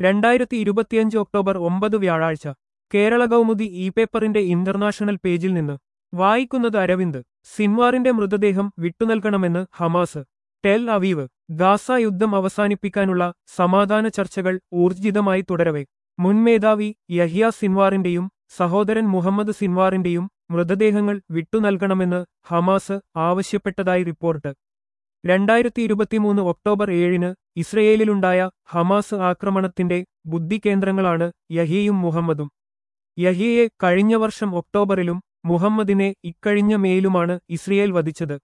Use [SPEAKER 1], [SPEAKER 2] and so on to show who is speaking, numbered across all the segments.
[SPEAKER 1] രണ്ടായിരത്തി ഇരുപത്തിയഞ്ച് ഒക്ടോബർ ഒമ്പത് വ്യാഴാഴ്ച കേരള കൗമുദി ഇ പേപ്പറിന്റെ ഇന്റർനാഷണൽ പേജിൽ നിന്ന് വായിക്കുന്നത് അരവിന്ദ് സിൻവാറിന്റെ മൃതദേഹം വിട്ടുനൽകണമെന്ന് ഹമാസ് ടെൽ അവീവ് ഗാസ യുദ്ധം അവസാനിപ്പിക്കാനുള്ള സമാധാന ചർച്ചകൾ ഊർജിതമായി തുടരവെ മുൻ മേധാവി യഹിയ സിൻവാറിന്റെയും സഹോദരൻ മുഹമ്മദ് സിൻവാറിന്റെയും മൃതദേഹങ്ങൾ വിട്ടുനൽകണമെന്ന് ഹമാസ് ആവശ്യപ്പെട്ടതായി റിപ്പോർട്ട് രണ്ടായിരത്തി ഇരുപത്തിമൂന്ന് ഒക്ടോബർ ഏഴിന് ഇസ്രയേലിലുണ്ടായ ഹമാസ് ആക്രമണത്തിന്റെ ബുദ്ധികേന്ദ്രങ്ങളാണ് യഹിയയും മുഹമ്മദും യഹിയെ കഴിഞ്ഞ വർഷം ഒക്ടോബറിലും മുഹമ്മദിനെ ഇക്കഴിഞ്ഞ മേയിലുമാണ് ഇസ്രയേൽ വധിച്ചത്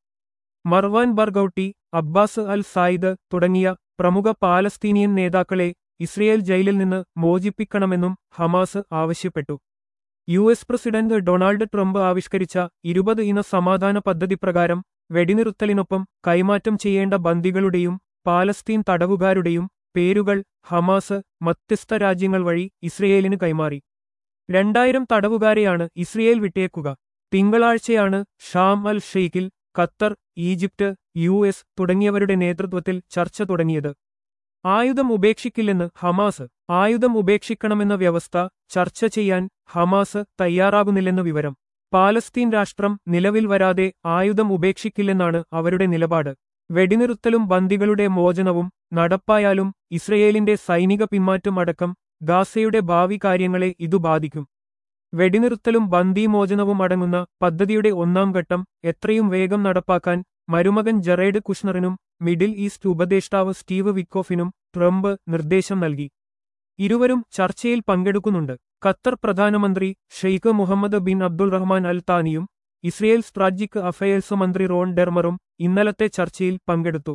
[SPEAKER 1] Marwan Barghouti Abbas al Sayed തുടങ്ങിയ പ്രമുഖ പാലസ്തീനിയൻ നേതാക്കളെ ഇസ്രയേൽ ജയിലിൽ നിന്ന് മോചിപ്പിക്കണമെന്നും ഹമാസ് ആവശ്യപ്പെട്ടു U S president Donald Trump ആവിഷ്കരിച്ച ഇരുപത് ഇന സമാധാന പദ്ധതി പ്രകാരം വെടിനിറുത്തലിനൊപ്പം കൈമാറ്റം ചെയ്യേണ്ട ബന്ദികളുടെയും പാലസ്തീൻ തടവുകാരുടെയും പേരുകൾ ഹമാസ് മധ്യസ്ഥ രാജ്യങ്ങൾ വഴി ഇസ്രയേലിന് കൈമാറി രണ്ടായിരം തടവുകാരെയാണ് ഇസ്രയേൽ വിട്ടേക്കുക തിങ്കളാഴ്ചയാണ് ഷാം അൽ ഷെയ്ഖിൽ ഖത്തർ ഈജിപ്ത് യു എസ് തുടങ്ങിയവരുടെ നേതൃത്വത്തിൽ ചർച്ച തുടങ്ങിയത് ആയുധം ഉപേക്ഷിക്കില്ലെന്ന് ഹമാസ് ആയുധം ഉപേക്ഷിക്കണമെന്ന വ്യവസ്ഥ ചർച്ച ചെയ്യാൻ ഹമാസ് തയ്യാറാകുന്നില്ലെന്ന് വിവരം പാലസ്തീൻ രാഷ്ട്രം നിലവിൽ വരാതെ ആയുധം ഉപേക്ഷിക്കില്ലെന്നാണ് അവരുടെ നിലപാട് വെടിനിറുത്തലും ബന്ദികളുടെ മോചനവും നടപ്പായാലും ഇസ്രയേലിന്റെ സൈനിക പിന്മാറ്റം അടക്കം ഗാസയുടെ ഭാവി കാര്യങ്ങളെ ഇതു ബാധിക്കും വെടിനിറുത്തലും ബന്ദിമോചനവും അടങ്ങുന്ന പദ്ധതിയുടെ ഒന്നാം ഘട്ടം എത്രയും വേഗം നടപ്പാക്കാൻ മരുമകൻ ജറേഡ് കുഷ്ണറിനും മിഡിൽ ഈസ്റ്റ് ഉപദേഷ്ടാവ് സ്റ്റീവ് വിക്കോഫിനും ട്രംപ് നിർദ്ദേശം നൽകി ഇരുവരും ചർച്ചയിൽ പങ്കെടുക്കുന്നുണ്ട് ഖത്തർ പ്രധാനമന്ത്രി Sheikh Mohammed bin Abdul Rahman al താനിയും ഇസ്രയേൽ സ്ട്രാറ്റജിക് അഫയേഴ്സ് മന്ത്രി റോൺ ഡെർമറും ഇന്നലത്തെ ചർച്ചയിൽ പങ്കെടുത്തു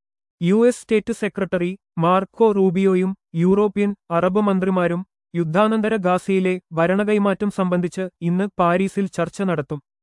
[SPEAKER 1] U S state secretary Marco റൂബിയോയും യൂറോപ്യൻ അറബ് മന്ത്രിമാരും യുദ്ധാനന്തര ഗാസയിലെ ഭരണകൈമാറ്റം സംബന്ധിച്ച് ഇന്ന് പാരീസിൽ ചർച്ച നടത്തും